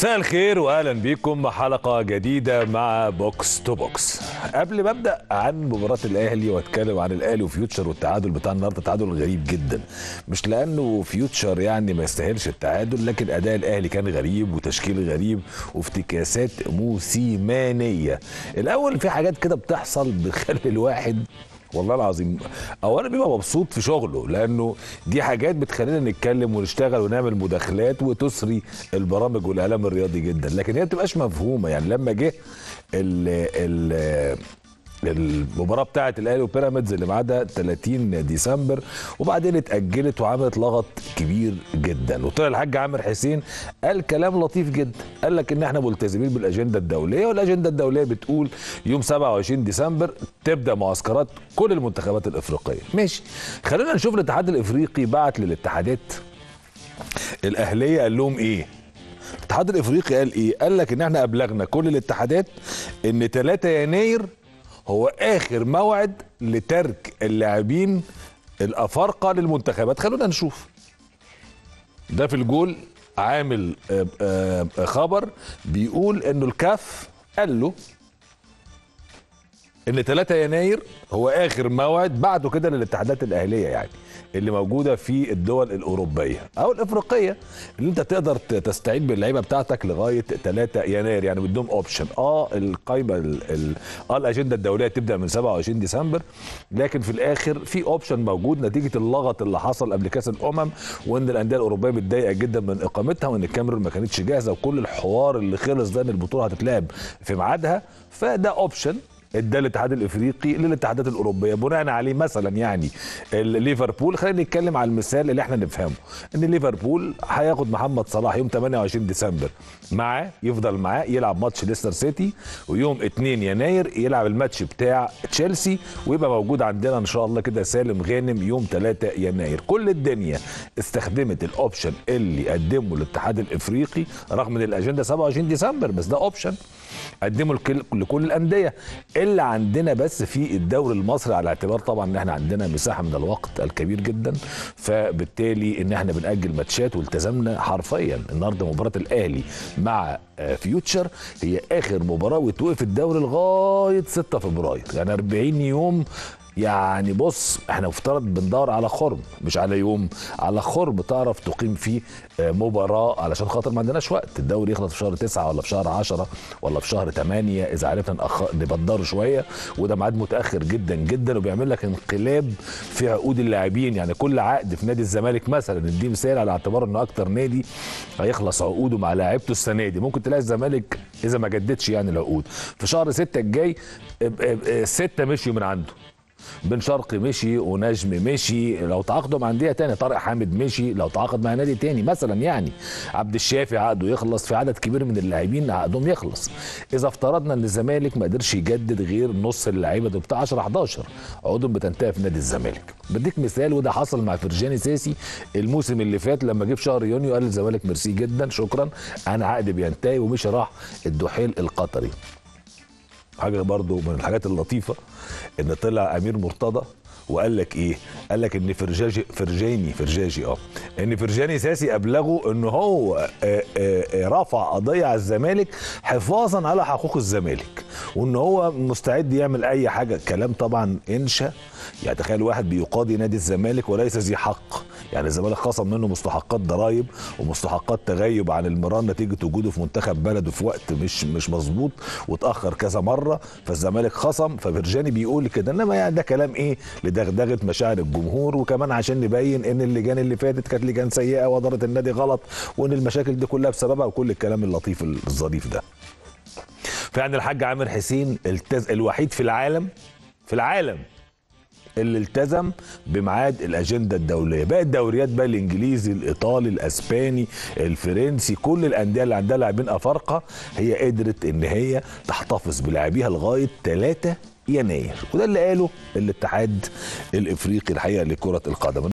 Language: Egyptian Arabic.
مساء الخير واهلا بيكم حلقه جديده مع بوكس تو بوكس قبل ما ابدا عن مباراه الاهلي واتكلم عن الاهلي وفيوتشر والتعادل بتاع النهارده تعادل غريب جدا مش لانه فيوتشر يعني ما يستاهلش التعادل لكن اداء الاهلي كان غريب وتشكيل غريب وافتكاسات موسيمانيه الاول في حاجات كده بتحصل بتخلي الواحد والله العظيم اولا بيبقى مبسوط في شغله لانه دي حاجات بتخلينا نتكلم ونشتغل ونعمل مداخلات وتسري البرامج والاعلام الرياضي جدا لكن هي ما بتبقاش مفهومه يعني لما جه ال ال المباراه بتاعه الاهلي وبيراميدز اللي ميعادها 30 ديسمبر وبعدين اتاجلت وعملت لغط كبير جدا وطلع الحاج عامر حسين قال كلام لطيف جدا قال لك ان احنا ملتزمين بالاجنده الدوليه والاجنده الدوليه بتقول يوم 27 ديسمبر تبدا معسكرات كل المنتخبات الافريقيه ماشي خلينا نشوف الاتحاد الافريقي بعت للاتحادات الاهليه قال لهم ايه الاتحاد الافريقي قال ايه قال لك ان احنا ابلغنا كل الاتحادات ان 3 يناير هو اخر موعد لترك اللاعبين الافارقه للمنتخبات خلونا نشوف ده في الجول عامل آه، آه، خبر بيقول انه الكاف قال له ان 3 يناير هو اخر موعد بعده كده للاتحادات الاهليه يعني اللي موجوده في الدول الاوروبيه او الافريقيه اللي انت تقدر ت- تستعين باللعيبه بتاعتك لغايه 3 يناير يعني بدهم اوبشن اه القايمه ال- ال- اه الاجنده الدوليه تبدا من 27 ديسمبر لكن في الاخر في اوبشن موجود نتيجه اللغط اللي حصل قبل كاس الامم وان الانديه الاوروبيه متضايقه جدا من اقامتها وان الكاميرون ما كانتش جاهزه وكل الحوار اللي خلص ده ان البطوله هتتلعب في ميعادها فده اوبشن ادى الاتحاد الافريقي للاتحادات الاوروبيه بناء عليه مثلا يعني ال- ليفربول خلينا نتكلم على المثال اللي احنا نفهمه ان ليفربول هياخد محمد صلاح يوم 28 ديسمبر معاه يفضل معاه يلعب ماتش ليستر سيتي ويوم 2 يناير يلعب الماتش بتاع تشيلسي ويبقى موجود عندنا ان شاء الله كده سالم غانم يوم 3 يناير كل الدنيا استخدمت الاوبشن اللي قدمه الاتحاد الافريقي رغم ان الاجنده 27 ديسمبر بس ده اوبشن قدموا لكل لكل الانديه الا عندنا بس في الدوري المصري على اعتبار طبعا ان احنا عندنا مساحه من الوقت الكبير جدا فبالتالي ان احنا بنأجل ماتشات والتزمنا حرفيا النهارده مباراه الاهلي مع آه، فيوتشر هي اخر مباراه وتوقف الدوري لغايه 6 فبراير يعني 40 يوم يعني بص احنا مفترض بندور على خرم مش على يوم على خرم تعرف تقيم فيه آه، مباراه علشان خاطر ما عندناش وقت الدوري يخلص في شهر تسعة ولا في شهر عشرة ولا في شهر ثمانية اذا عرفنا نأخر نبدره شويه وده ميعاد متاخر جدا جدا وبيعمل لك انقلاب في عقود اللاعبين يعني كل عقد في نادي الزمالك مثلا نديه مثال على اعتبار انه اكتر نادي هيخلص عقوده مع لاعيبته السنه دي ممكن تلاقي الزمالك اذا ما جددش يعني العقود في شهر ستة الجاي اب- اب- اب- ستة مشيوا من عنده بن شرقي مشي ونجم مشي لو تعاقدوا مع انديه تاني طارق حامد مشي لو تعاقد مع نادي تاني مثلا يعني عبد الشافي عقده يخلص في عدد كبير من اللاعبين عقدهم يخلص اذا افترضنا ان الزمالك ما قدرش يجدد غير نص اللعيبه دول بتاع 10 11 عقودهم بتنتهي في نادي الزمالك بديك مثال وده حصل مع فرجاني ساسي الموسم اللي فات لما جه في شهر يونيو قال للزمالك ميرسي جدا شكرا انا عقدي بينتهي ومشي راح الدحيل القطري حاجه برضو من الحاجات اللطيفه ان طلع امير مرتضى وقال لك ايه؟ قال لك ان فرجاجي فرجاني فرجاجي اه ان فرجاني ساسي ابلغه ان هو آه، آه، آه، رفع قضيه على الزمالك حفاظا على حقوق الزمالك وان هو مستعد يعمل اي حاجه كلام طبعا انشا يعني تخيل واحد بيقاضي نادي الزمالك وليس ذي حق يعني الزمالك خصم منه مستحقات ضرائب ومستحقات تغيب عن المران نتيجه وجوده في منتخب بلده في وقت مش مش مظبوط واتاخر كذا مره فالزمالك خصم ففرجاني بيقول كده انما يعني ده كلام ايه لدغدغه مشاعر الجمهور وكمان عشان نبين ان اللجان اللي فاتت كانت لجان سيئه واداره النادي غلط وان المشاكل دي كلها بسببها وكل الكلام اللطيف الظريف ده فيعني الحاج عامر حسين التز... الوحيد في العالم في العالم اللي التزم بميعاد الاجنده الدوليه باقي الدوريات بقى الانجليزي الايطالي الاسباني الفرنسي كل الانديه اللي عندها لاعبين افارقه هي قدرت ان هي تحتفظ بلاعبيها لغايه 3 يناير وده اللي قاله الاتحاد الافريقي الحقيقه لكره القدم